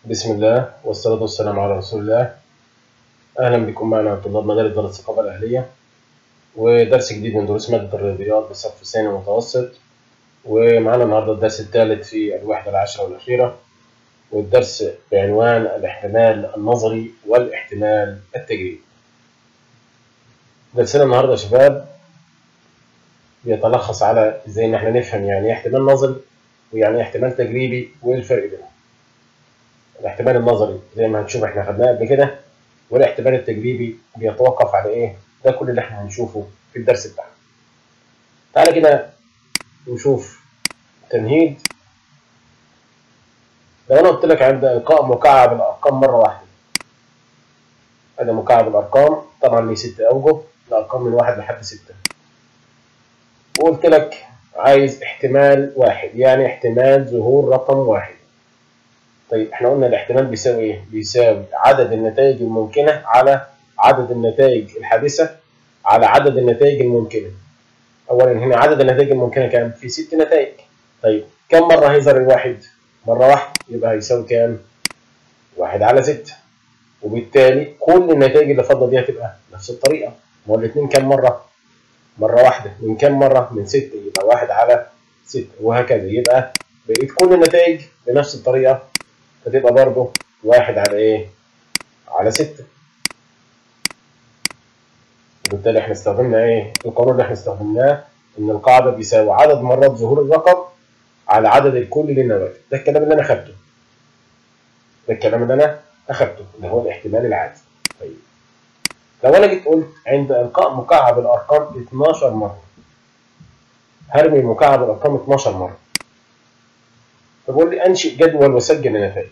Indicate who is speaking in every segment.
Speaker 1: بسم الله والصلاة والسلام على رسول الله أهلا بكم معنا طلاب مدارس دار الثقافة الأهلية ودرس جديد من دروس مادة الرياضيات بالصف الثاني المتوسط ومعنا النهاردة الدرس الثالث في الوحدة العاشرة والأخيرة والدرس بعنوان الاحتمال النظري والاحتمال التجريبي درسنا النهاردة يا شباب بيتلخص على ازاي ان احنا نفهم يعني ايه احتمال نظري ويعني ايه احتمال تجريبي وايه الفرق بينهم الاحتمال النظري زي ما هنشوف احنا خدناه قبل كده والاحتمال التجريبي بيتوقف على ايه ده كل اللي احنا هنشوفه في الدرس بتاعنا تعالى كده نشوف تمهيد لو انا قلت لك عند القاء مكعب الارقام مره واحده هذا مكعب الارقام طبعا ليه ست اوجه الارقام من واحد لحد سته وقلت لك عايز احتمال واحد يعني احتمال ظهور رقم واحد طيب احنا قلنا الاحتمال بيساوي ايه؟ بيساوي عدد النتائج الممكنة على عدد النتائج الحادثة على عدد النتائج الممكنة. أولا هنا عدد النتائج الممكنة كام؟ في ست نتائج. طيب كم مرة هيظهر الواحد؟ مرة واحدة يبقى هيساوي كام؟ واحد على ستة. وبالتالي كل النتائج اللي فاضلة دي هتبقى نفس الطريقة. ما هو الاتنين كام مرة؟ مرة واحدة. من كام مرة؟ من ستة يبقى واحد على ستة وهكذا يبقى بقيت كل النتائج بنفس الطريقة فتبقى برضه واحد على ايه؟ على ستة. وبالتالي احنا استخدمنا ايه؟ القانون اللي احنا استخدمناه ان القاعدة بيساوي عدد مرات ظهور الرقم على عدد الكل للنواتج، ده الكلام اللي انا اخدته. ده الكلام اللي انا اخدته اللي هو الاحتمال العادي. طيب لو انا جيت قلت عند القاء مكعب الارقام 12 مرة هرمي مكعب الارقام 12 مرة فبقول لي انشئ جدول وسجل النتائج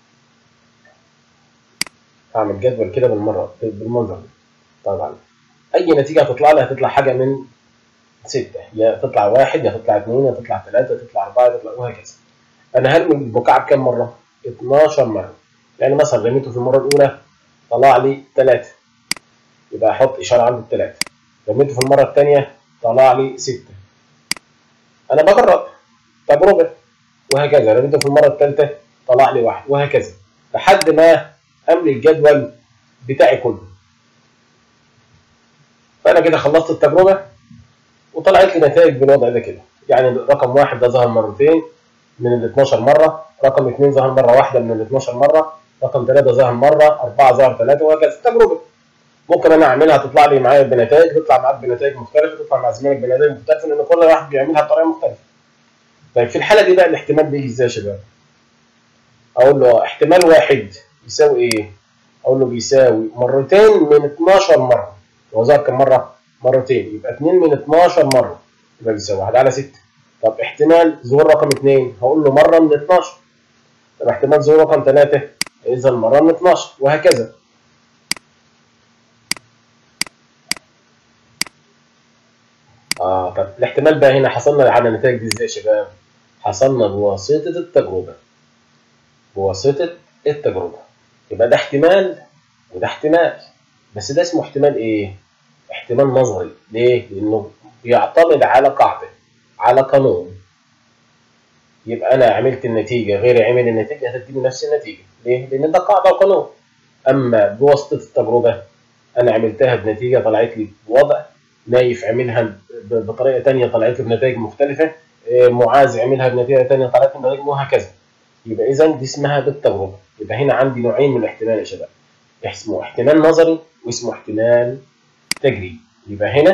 Speaker 1: هعمل جدول كده بالمره بالمنظر ده طبعا اي نتيجه هتطلع لي هتطلع حاجه من ستة يا تطلع واحد يا تطلع اثنين يا تطلع ثلاثة يا تطلع أربعة يا تطلع وهكذا أنا هرمي المكعب كام مرة؟ 12 مرة يعني مثلا رميته في المرة الأولى طلع لي ثلاثة يبقى أحط إشارة عند الثلاثة رميته في المرة الثانية طلع لي ستة أنا بجرب تجربة وهكذا رميته في المرة الثالثة طلع لي واحد وهكذا لحد ما أملي الجدول بتاعي كله فأنا كده خلصت التجربة وطلعت لي نتائج بالوضع ده كده يعني رقم واحد ده ظهر مرتين من ال 12 مرة رقم اثنين ظهر مرة واحدة من ال 12 مرة رقم ثلاثة ظهر مرة أربعة ظهر ثلاثة وهكذا تجربة ممكن أنا أعملها تطلع لي معايا بنتائج تطلع معاك بنتائج مختلفة تطلع مع زميلك بنتائج مختلفة لأن كل واحد بيعملها بطريقة مختلفة طيب في الحالة دي بقى الاحتمال بيجي ازاي يا شباب؟ أقول له احتمال واحد يساوي إيه؟ أقول له بيساوي مرتين من 12 مرة هو ظهر كم مرة؟ مرتين يبقى 2 من 12 مرة يبقى بيساوي 1 على 6 طب احتمال ظهور رقم 2 هقول له مرة من 12 طب احتمال ظهور رقم 3 إذا مرة من 12 وهكذا آه طب الاحتمال بقى هنا حصلنا على النتائج دي ازاي يا شباب؟ حصلنا بواسطة التجربة. بواسطة التجربة. يبقى ده احتمال وده احتمال. بس ده اسمه احتمال ايه؟ احتمال نظري، ليه؟ لأنه بيعتمد على قاعدة، على قانون. يبقى أنا عملت النتيجة غير عمل النتيجة هتديني نفس النتيجة، ليه؟ لأن ده قاعدة وقانون. أما بواسطة التجربة أنا عملتها بنتيجة طلعت لي بوضع نايف عملها بطريقه ثانيه طلعت له بنتائج مختلفه معاذ عملها بنتيجه ثانيه طلعت له بنتائج وهكذا يبقى اذا دي اسمها بالتجربه يبقى هنا عندي نوعين من الاحتمال يا شباب اسمه احتمال نظري واسمه احتمال تجريبي يبقى هنا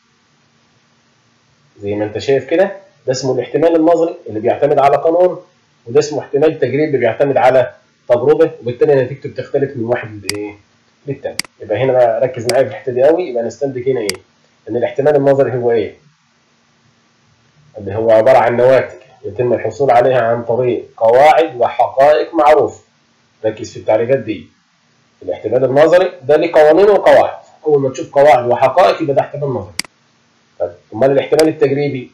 Speaker 1: زي ما انت شايف كده ده اسمه الاحتمال النظري اللي بيعتمد على قانون وده اسمه احتمال تجريبي بيعتمد على تجربه وبالتالي نتيجته بتختلف من واحد لايه للتاني يبقى هنا بقى ركز معايا في الحته دي قوي يبقى نستنتج هنا ايه ان الاحتمال النظري هو ايه؟ اللي هو عباره عن نواتج يتم الحصول عليها عن طريق قواعد وحقائق معروفه. ركز في التعريفات دي. الاحتمال النظري ده ليه قوانين وقواعد. اول ما تشوف قواعد وحقائق يبقى ده احتمال نظري. طيب امال الاحتمال التجريبي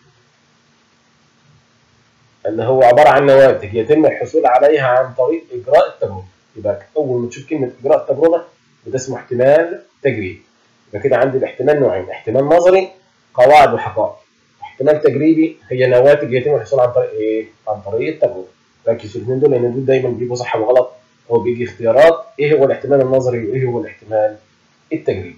Speaker 1: اللي هو عباره عن نواتج يتم الحصول عليها عن طريق اجراء التجربه. يبقى اول ما تشوف كلمه اجراء التجربه وده اسمه احتمال تجريبي. يبقى كده عندي الاحتمال نوعين احتمال نظري قواعد وحقائق احتمال تجريبي هي نواتج يتم الحصول عن طريق ايه عن طريق التجربه ركز في الاثنين دول لان دول دايما بيجيبوا صح وغلط هو بيجي اختيارات ايه هو الاحتمال النظري وايه هو الاحتمال التجريبي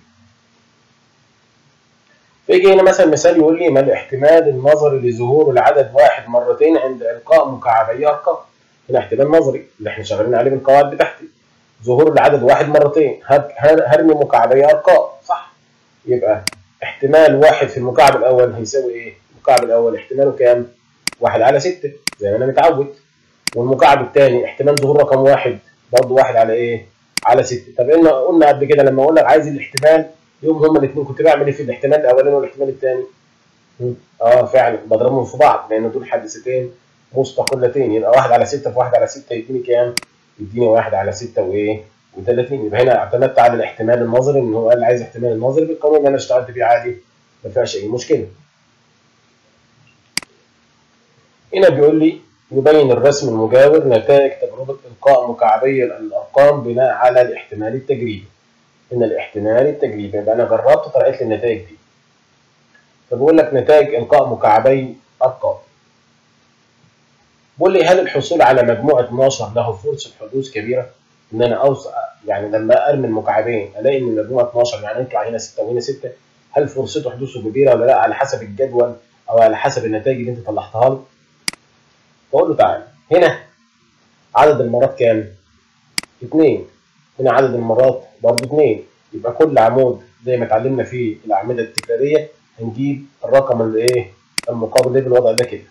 Speaker 1: فيجي هنا مثلا مثال يقول لي ما الاحتمال النظري لظهور العدد واحد مرتين عند القاء مكعبي ارقام هنا احتمال نظري اللي احنا شغالين عليه بالقواعد بتاعتي ظهور العدد واحد مرتين هرمي مكعبي ارقام صح يبقى احتمال واحد في المكعب الاول هيساوي ايه المكعب الاول احتماله كام واحد على ستة زي ما انا متعود والمكعب الثاني احتمال ظهور رقم واحد برضه واحد على ايه على ستة طب قلنا قلنا قبل كده لما اقول لك عايز الاحتمال يوم هما الاثنين كنت بعمل ايه في الاحتمال الاولاني والاحتمال الثاني اه فعلا بضربهم في بعض لان دول حادثتين مستقلتين يبقى واحد على ستة في واحد على ستة يديني كام؟ يديني واحد على ستة وايه؟ و30 يبقى هنا اعتمدت على الاحتمال النظري ان هو قال عايز احتمال النظري بالقانون اللي انا اشتغلت بيه عادي ما فيهاش اي مشكله. هنا بيقول لي يبين الرسم المجاور نتائج تجربة إلقاء مكعبي الأرقام بناء على الاحتمال التجريبي. إن الاحتمال التجريبي يبقى أنا جربت طلعت لي النتائج دي. فبقول لك نتائج إلقاء مكعبي أرقام. بقول لي هل الحصول على مجموعة 12 له فرصة حدوث كبيرة؟ إن أنا أوصل يعني لما أرمي المكعبين ألاقي إن المجموعة 12 يعني يطلع هنا 6 وهنا 6 هل فرصته حدوثه كبيرة ولا لا على حسب الجدول أو على حسب النتائج اللي أنت طلعتها لي؟ بقول له تعالى هنا عدد المرات كام؟ 2 هنا عدد المرات برضه 2 يبقى كل عمود زي ما اتعلمنا في الأعمدة التكرارية هنجيب الرقم اللي إيه؟ المقابل ليه بالوضع ده كده.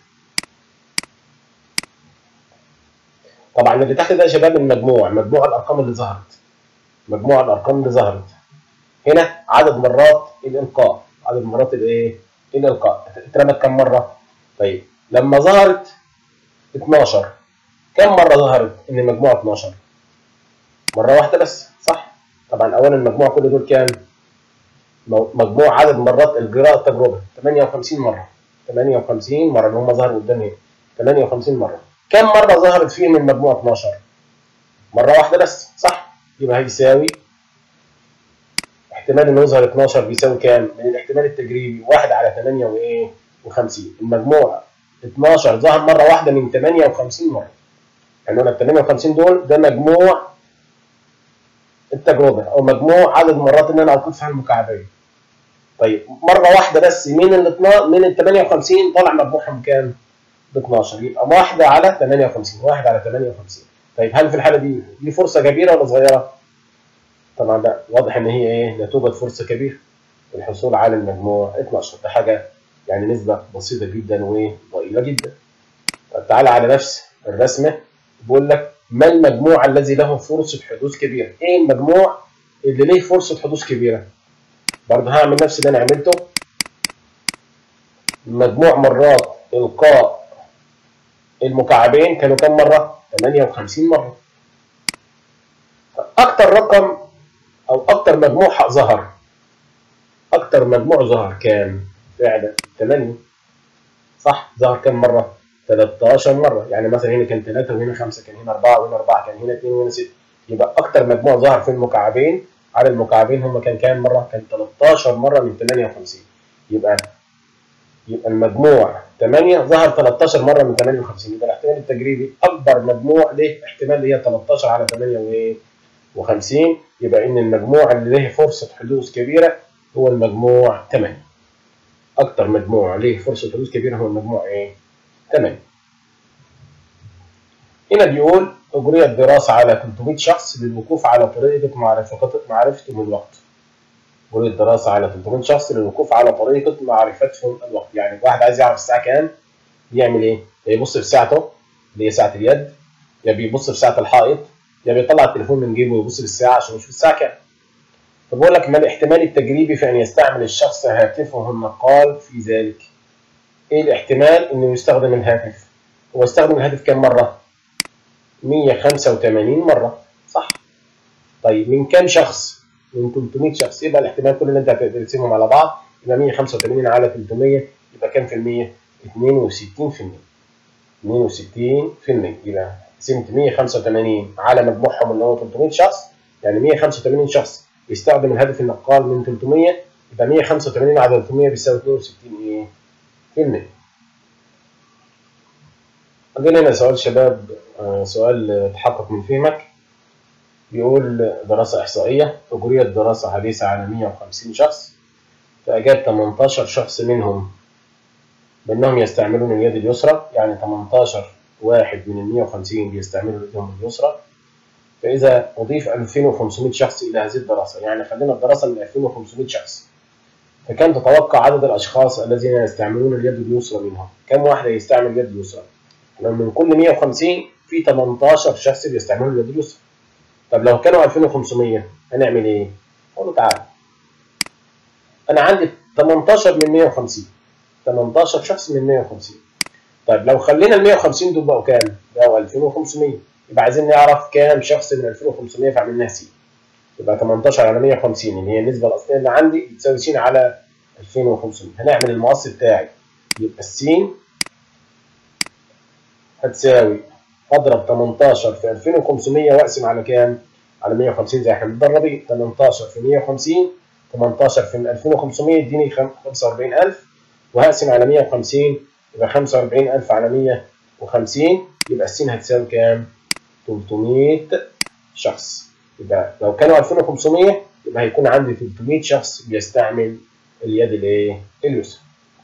Speaker 1: طبعا اللي تحت ده يا شباب المجموع مجموع الارقام اللي ظهرت مجموع الارقام اللي ظهرت هنا عدد مرات الالقاء عدد مرات الايه الالقاء اترمت كم مره طيب لما ظهرت 12 كم مره ظهرت ان المجموع 12 مره واحده بس صح طبعا اولا المجموع كل دول كام مجموع عدد مرات القراءه التجربه 58 مره 58 مره اللي هم ظهروا قدامي هنا 58 مره كم مرة ظهرت فيه من المجموع 12 مرة واحدة بس صح يبقى هيساوي احتمال انه يظهر 12 بيساوي كام من الاحتمال التجريبي 1 على 8 وايه و50 المجموع 12 ظهر مرة واحدة من 58 مرة يعني قلنا ال 58 دول ده مجموع التجربة او مجموع عدد مرات ان انا القيت فيها المكعبين طيب مرة واحدة بس من ال من ال 58 طلع مجموعهم كام؟ ب 12 يبقى واحدة على 58 واحد على 58 طيب هل في الحالة دي دي فرصة كبيرة ولا صغيرة؟ طبعا لا واضح ان هي ايه لا توجد فرصة كبيرة للحصول على المجموع 12 ده حاجة يعني نسبة بسيطة جدا وضئيلة جدا طب تعالى على نفس الرسمة بيقول لك ما المجموع الذي له فرصة حدوث كبيرة؟ ايه المجموع اللي له فرصة حدوث كبيرة؟ برضه هعمل نفس اللي انا عملته مجموع مرات القاء المكعبين كانوا كم مرة؟ 58 مرة. أكتر رقم أو أكتر مجموع ظهر أكتر مجموع ظهر كام؟ فعلا 8 صح؟ ظهر كم مرة؟ 13 مرة، يعني مثلا هنا كان 3 وهنا 5 كان هنا 4 وهنا 4 كان هنا 2 وهنا 6 يبقى أكتر مجموع ظهر في المكعبين على المكعبين هم كان كام مرة؟ كان 13 مرة من 58 يبقى يبقى المجموع 8 ظهر 13 مره من 58 يبقى الاحتمال التجريبي اكبر مجموع له احتمال هي 13 على 58 يبقى ان المجموع اللي له فرصه حدوث كبيره هو المجموع 8 اكتر مجموع له فرصه حدوث كبيره هو المجموع ايه 8 هنا بيقول اجريت دراسه على 300 شخص للوقوف على طريقه معرفه معرفتهم الوقت أجريت دراسة على 300 شخص للوقوف على طريقة معرفتهم الوقت، يعني واحد عايز يعرف الساعة كام بيعمل إيه؟ يا يبص في ساعته اللي هي ساعة اليد، يا بيبص في ساعة الحائط، يا بيطلع التليفون من جيبه ويبص في الساعة عشان يشوف الساعة كام. فبقول لك ما الاحتمال التجريبي في أن يستعمل الشخص هاتفه النقال في ذلك؟ إيه الاحتمال إنه يستخدم الهاتف؟ هو استخدم الهاتف كام مرة؟ 185 مرة، صح؟ طيب من كام شخص؟ من 300 شخص يبقى الاحتمال كل اللي انت هتقسمهم على بعض يبقى 185 على 300 يبقى كام في المية؟ 62 في المية 62 في المية يبقى قسمت 185 على مجموعهم اللي هو 300 شخص يعني 185 شخص يستخدم الهدف النقال من 300 يبقى 185 على 300 بيساوي 62 ايه؟ في المية عندنا هنا سؤال شباب سؤال تحقق من فهمك بيقول دراسة إحصائية أجريت دراسة حديثة على 150 شخص فأجاب 18 شخص منهم بأنهم يستعملون اليد اليسرى يعني 18 واحد من ال 150 بيستعملوا يدهم اليسرى فإذا أضيف 2500 شخص إلى هذه الدراسة يعني خلينا الدراسة من 2500 شخص فكم تتوقع عدد الأشخاص الذين يستعملون اليد اليسرى منهم؟ كم واحد يستعمل اليد اليسرى؟ لو من كل 150 في 18 شخص بيستعملوا اليد اليسرى. طب لو كانوا 2500 هنعمل إيه؟ قولوا تعالى. أنا عندي 18 من 150 18 شخص من 150 طيب لو خلينا ال 150 دول بقوا كام؟ بقوا 2500 يبقى عايزين نعرف كام شخص من 2500 فعملناها س يبقى 18 على 150 اللي هي النسبة الأصلية اللي عندي بتساوي س على 2500 هنعمل المقص بتاعي يبقى الس هتساوي اضرب 18 في 2500 واقسم على كام؟ على 150 زي احنا متدربين 18 في 150 18 في 2500 يديني 45000 وهقسم على 150 يبقى 45000 على 150 يبقى السين هتساوي كام؟ 300 شخص يبقى لو كانوا 2500 يبقى هيكون عندي 300 شخص بيستعمل اليد الايه؟ اليسرى.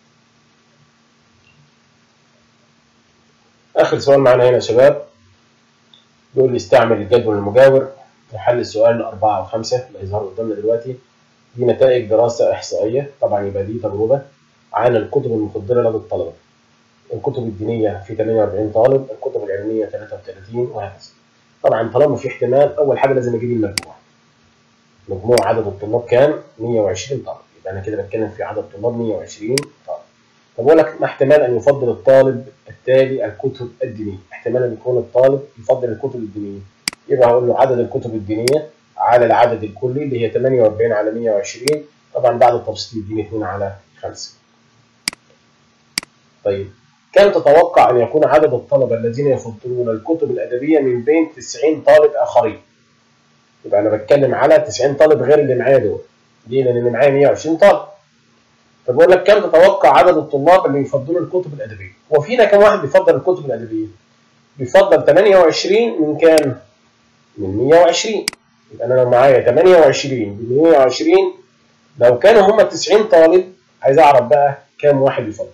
Speaker 1: آخر سؤال معانا هنا يا شباب بيقول لي استعمل الجدول المجاور لحل السؤال أربعة أو خمسة اللي هيظهر قدامنا دلوقتي دي نتائج دراسة إحصائية طبعا يبقى دي تجربة عن الكتب المفضلة لدى الطلبة الكتب الدينية في 48 طالب الكتب العلمية 33 وهكذا طبعا طالما في احتمال أول حاجة لازم أجيب المجموع مجموع عدد الطلاب كام 120 طالب يبقى أنا كده بتكلم في عدد طلاب 120 طالب طب بقول لك ما احتمال أن يفضل الطالب التالي الكتب الدينية احتمال أن يكون الطالب يفضل الكتب الدينية يبقى هقول له عدد الكتب الدينية على العدد الكلي اللي هي 48 على 120 طبعا بعد التبسيط يديني 2 على 5 طيب كم تتوقع أن يكون عدد الطلبة الذين يفضلون الكتب الأدبية من بين 90 طالب آخرين يبقى أنا بتكلم على 90 طالب غير اللي معايا دول ليه؟ لأن اللي معايا 120 طالب فبقول لك كم تتوقع عدد الطلاب اللي يفضلوا الكتب الأدبية هو فينا كم واحد بيفضل الكتب الأدبية بيفضل 28 من كام من 120 يبقى انا لو معايا 28 من 120 لو كانوا هم 90 طالب عايز اعرف بقى كام واحد يفضل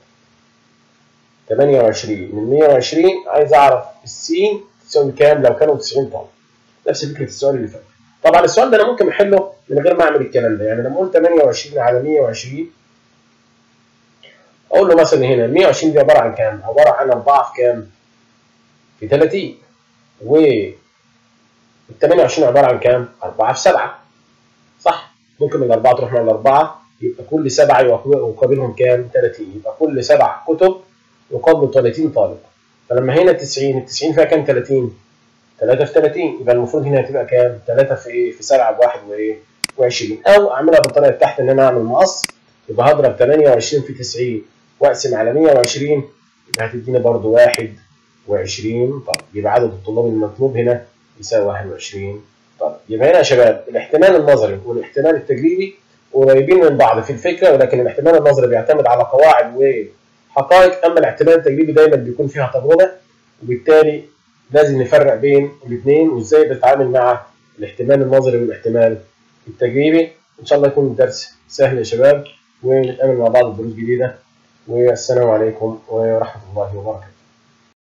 Speaker 1: 28 من 120 عايز اعرف السين تساوي كام لو كانوا 90 طالب نفس فكره السؤال اللي فات طبعا السؤال ده انا ممكن احله من غير ما اعمل الكلام ده يعني لما اقول 28 على 120 اقول له مثلا هنا 120 دي عباره عن كام؟ عباره عن 4 في كام؟ في 30 و ال 28 عباره عن كام؟ 4 في 7 صح؟ ممكن الاربعه تروح مع الاربعه يبقى كل سبعه يقابلهم كام؟ 30 يبقى كل سبع كتب يقابل 30 طالب فلما هنا 90 ال 90 فيها كام 30 3 في 30 يبقى المفروض هنا هتبقى كام 3 في ايه في 7 بواحد وايه و20 او اعملها بالطريقه اللي تحت ان انا اعمل مقص يبقى هضرب 28 في 90 واقسم على 120 يبقى هتديني برضو 21 طالب يبقى عدد الطلاب المطلوب هنا يساوي 21 طالب يبقى هنا يا شباب الاحتمال النظري والاحتمال التجريبي قريبين من بعض في الفكره ولكن الاحتمال النظري بيعتمد على قواعد و حقائق اما الاحتمال التجريبي دايما بيكون فيها تجربه وبالتالي لازم نفرق بين الاثنين وازاي بنتعامل مع الاحتمال النظري والاحتمال التجريبي ان شاء الله يكون الدرس سهل يا شباب ونتقابل مع بعض في دروس جديده والسلام عليكم ورحمه الله وبركاته